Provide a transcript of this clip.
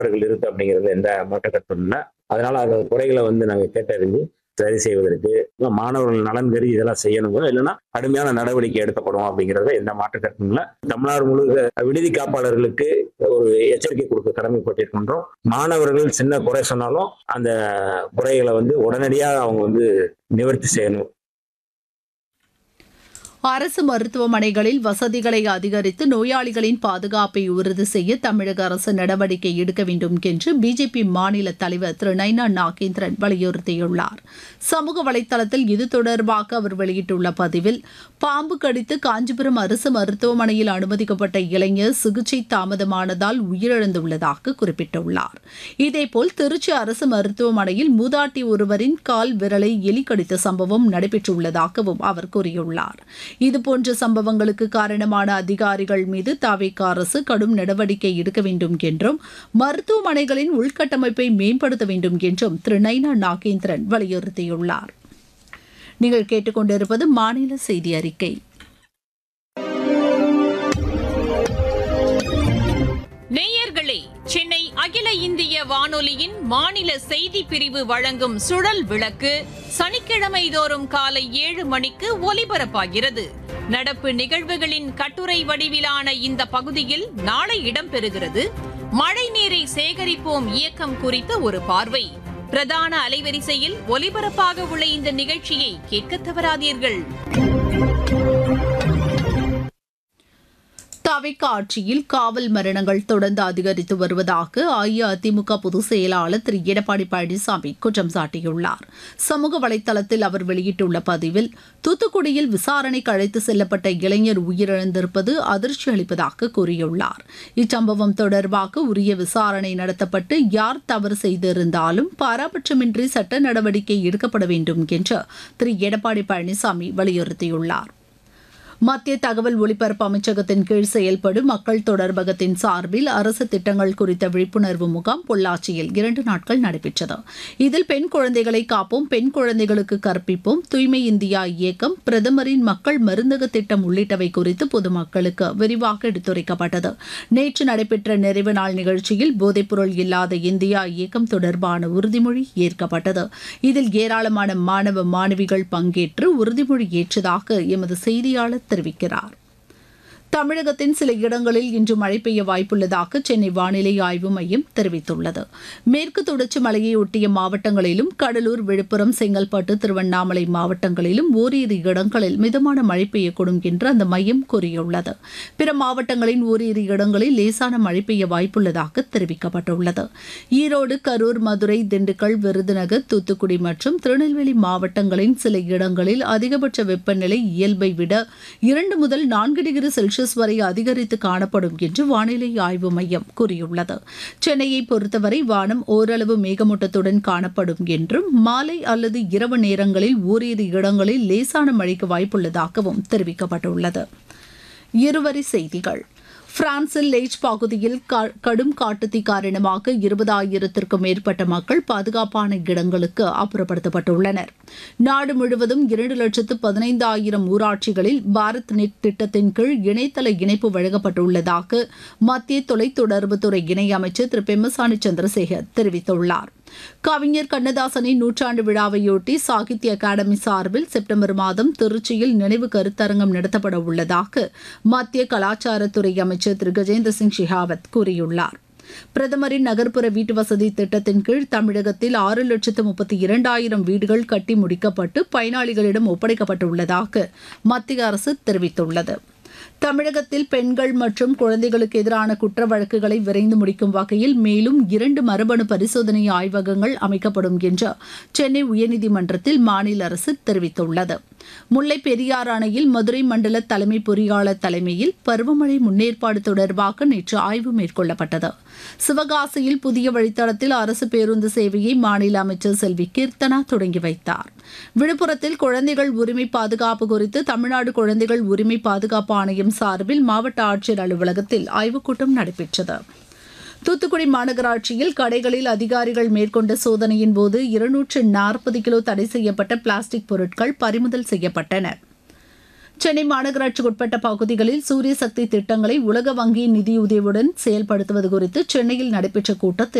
அவர்கள் இருக்கு அப்படிங்கிறது எந்த மாற்ற கருத்தும் இல்லை அதனால அந்த குறைகளை வந்து நாங்க கேட்டறிஞ்சு சரி செய்வதற்கு மாணவர்கள் நலன் கருதி இதெல்லாம் செய்யணும் இல்லைன்னா கடுமையான நடவடிக்கை எடுக்கப்படும் அப்படிங்கறத எந்த மாற்று கருத்தும் இல்லை தமிழ்நாடு முழுக்க விடுதி காப்பாளர்களுக்கு ஒரு எச்சரிக்கை கொடுக்க கடமைப்பட்டிருக்கின்றோம் மாணவர்கள் சின்ன குறை சொன்னாலும் அந்த குறைகளை வந்து உடனடியாக அவங்க வந்து நிவர்த்தி செய்யணும் அரசு மருத்துவமனைகளில் வசதிகளை அதிகரித்து நோயாளிகளின் பாதுகாப்பை உறுதி செய்ய தமிழக அரசு நடவடிக்கை எடுக்க வேண்டும் என்று பிஜேபி மாநில தலைவர் திரு நைனா நாகேந்திரன் வலியுறுத்தியுள்ளார் சமூக வலைதளத்தில் இது தொடர்பாக அவர் வெளியிட்டுள்ள பதிவில் பாம்பு கடித்து காஞ்சிபுரம் அரசு மருத்துவமனையில் அனுமதிக்கப்பட்ட இளைஞர் சிகிச்சை தாமதமானதால் உயிரிழந்துள்ளதாக குறிப்பிட்டுள்ளார் இதேபோல் திருச்சி அரசு மருத்துவமனையில் மூதாட்டி ஒருவரின் கால் விரலை எலி கடித்த சம்பவம் நடைபெற்றுள்ளதாகவும் அவர் கூறியுள்ளார் இதுபோன்ற சம்பவங்களுக்கு காரணமான அதிகாரிகள் மீது தாவேக அரசு கடும் நடவடிக்கை எடுக்க வேண்டும் என்றும் மருத்துவமனைகளின் உள்கட்டமைப்பை மேம்படுத்த வேண்டும் என்றும் திரு நைனா நாகேந்திரன் வலியுறுத்தியுள்ளார் நீங்கள் கேட்டுக்கொண்டிருப்பது மாநில செய்தி அறிக்கை நேயர்களே சென்னை அகில இந்திய வானொலியின் மாநில செய்தி பிரிவு வழங்கும் சுழல் விளக்கு சனிக்கிழமை தோறும் காலை ஏழு மணிக்கு ஒலிபரப்பாகிறது நடப்பு நிகழ்வுகளின் கட்டுரை வடிவிலான இந்த பகுதியில் நாளை இடம்பெறுகிறது மழை நீரை சேகரிப்போம் இயக்கம் குறித்த ஒரு பார்வை பிரதான அலைவரிசையில் ஒலிபரப்பாக உள்ள இந்த நிகழ்ச்சியை கேட்க தவறாதீர்கள் தவிக்க ஆட்சியில் காவல் மரணங்கள் தொடர்ந்து அதிகரித்து வருவதாக அஇஅதிமுக பொதுச் செயலாளர் திரு எடப்பாடி பழனிசாமி குற்றம் சாட்டியுள்ளார் சமூக வலைதளத்தில் அவர் வெளியிட்டுள்ள பதிவில் தூத்துக்குடியில் விசாரணைக்கு அழைத்து செல்லப்பட்ட இளைஞர் உயிரிழந்திருப்பது அதிர்ச்சி அளிப்பதாக கூறியுள்ளார் இச்சம்பவம் தொடர்பாக உரிய விசாரணை நடத்தப்பட்டு யார் தவறு செய்திருந்தாலும் பாராபட்சமின்றி சட்ட நடவடிக்கை எடுக்கப்பட வேண்டும் என்று திரு எடப்பாடி பழனிசாமி வலியுறுத்தியுள்ளார் மத்திய தகவல் ஒலிபரப்பு அமைச்சகத்தின் கீழ் செயல்படும் மக்கள் தொடர்பகத்தின் சார்பில் அரசு திட்டங்கள் குறித்த விழிப்புணர்வு முகாம் பொள்ளாச்சியில் இரண்டு நாட்கள் நடைபெற்றது இதில் பெண் குழந்தைகளை காப்போம் பெண் குழந்தைகளுக்கு கற்பிப்போம் தூய்மை இந்தியா இயக்கம் பிரதமரின் மக்கள் மருந்தக திட்டம் உள்ளிட்டவை குறித்து பொதுமக்களுக்கு விரிவாக எடுத்துரைக்கப்பட்டது நேற்று நடைபெற்ற நிறைவு நாள் நிகழ்ச்சியில் போதைப்பொருள் இல்லாத இந்தியா இயக்கம் தொடர்பான உறுதிமொழி ஏற்கப்பட்டது இதில் ஏராளமான மாணவ மாணவிகள் பங்கேற்று உறுதிமொழி ஏற்றதாக எமது செய்தியாளர் தெரிவிக்கிறார் தமிழகத்தின் சில இடங்களில் இன்று மழை பெய்ய வாய்ப்புள்ளதாக சென்னை வானிலை ஆய்வு மையம் தெரிவித்துள்ளது மேற்கு தொடர்ச்சி மலையை ஒட்டிய மாவட்டங்களிலும் கடலூர் விழுப்புரம் செங்கல்பட்டு திருவண்ணாமலை மாவட்டங்களிலும் ஓரிரு இடங்களில் மிதமான மழை பெய்யக்கூடும் என்று அந்த மையம் கூறியுள்ளது பிற மாவட்டங்களின் ஓரிரு இடங்களில் லேசான மழை பெய்ய வாய்ப்புள்ளதாக தெரிவிக்கப்பட்டுள்ளது ஈரோடு கரூர் மதுரை திண்டுக்கல் விருதுநகர் தூத்துக்குடி மற்றும் திருநெல்வேலி மாவட்டங்களின் சில இடங்களில் அதிகபட்ச வெப்பநிலை இயல்பை விட இரண்டு முதல் நான்கு டிகிரி செல்சியஸ் வரை அதிகரித்து காணப்படும் என்று வானிலை ஆய்வு மையம் கூறியுள்ளது சென்னையை பொறுத்தவரை வானம் ஓரளவு மேகமூட்டத்துடன் காணப்படும் என்றும் மாலை அல்லது இரவு நேரங்களில் ஓரிரு இடங்களில் லேசான மழைக்கு வாய்ப்புள்ளதாகவும் தெரிவிக்கப்பட்டுள்ளது இருவரி செய்திகள் பிரான்சில் லேஜ் பகுதியில் க- கடும் காட்டுத்தீ காரணமாக இருபதாயிரத்திற்கும் மேற்பட்ட மக்கள் பாதுகாப்பான இடங்களுக்கு அப்புறப்படுத்தப்பட்டுள்ளனர் நாடு முழுவதும் இரண்டு லட்சத்து பதினைந்தாயிரம் ஊராட்சிகளில் பாரத் நெட் திட்டத்தின் கீழ் இணையதள இணைப்பு வழங்கப்பட்டுள்ளதாக மத்திய தொலைத்தொடர்புத்துறை இணையமைச்சர் திரு பெம்மசானி சந்திரசேகர் தெரிவித்துள்ளார் கவிஞர் கண்ணதாசனின் நூற்றாண்டு விழாவையொட்டி சாகித்ய அகாடமி சார்பில் செப்டம்பர் மாதம் திருச்சியில் நினைவு கருத்தரங்கம் நடத்தப்பட உள்ளதாக மத்திய கலாச்சாரத்துறை அமைச்சர் திரு கஜேந்திர சிங் ஷெகாவத் கூறியுள்ளார் பிரதமரின் நகர்ப்புற வீட்டு வசதி திட்டத்தின் கீழ் தமிழகத்தில் ஆறு லட்சத்து முப்பத்தி இரண்டாயிரம் வீடுகள் கட்டி முடிக்கப்பட்டு பயனாளிகளிடம் ஒப்படைக்கப்பட்டுள்ளதாக மத்திய அரசு தெரிவித்துள்ளது தமிழகத்தில் பெண்கள் மற்றும் குழந்தைகளுக்கு எதிரான குற்ற வழக்குகளை விரைந்து முடிக்கும் வகையில் மேலும் இரண்டு மரபணு பரிசோதனை ஆய்வகங்கள் அமைக்கப்படும் என்று சென்னை உயர்நீதிமன்றத்தில் மாநில அரசு தெரிவித்துள்ளது முல்லை பெரியாறு அணையில் மதுரை மண்டல தலைமை பொறியாளர் தலைமையில் பருவமழை முன்னேற்பாடு தொடர்பாக நேற்று ஆய்வு மேற்கொள்ளப்பட்டது சிவகாசியில் புதிய வழித்தடத்தில் அரசு பேருந்து சேவையை மாநில அமைச்சர் செல்வி கீர்த்தனா தொடங்கி வைத்தார் விழுப்புரத்தில் குழந்தைகள் உரிமை பாதுகாப்பு குறித்து தமிழ்நாடு குழந்தைகள் உரிமை பாதுகாப்பு ஆணையம் சார்பில் மாவட்ட ஆட்சியர் அலுவலகத்தில் ஆய்வுக் கூட்டம் நடைபெற்றது தூத்துக்குடி மாநகராட்சியில் கடைகளில் அதிகாரிகள் மேற்கொண்ட சோதனையின் போது இருநூற்று நாற்பது கிலோ தடை செய்யப்பட்ட பிளாஸ்டிக் பொருட்கள் பறிமுதல் செய்யப்பட்டன சென்னை மாநகராட்சிக்கு உட்பட்ட பகுதிகளில் சூரிய சக்தி திட்டங்களை உலக வங்கியின் நிதியுதவியுடன் செயல்படுத்துவது குறித்து சென்னையில் நடைபெற்ற கூட்டத்தில்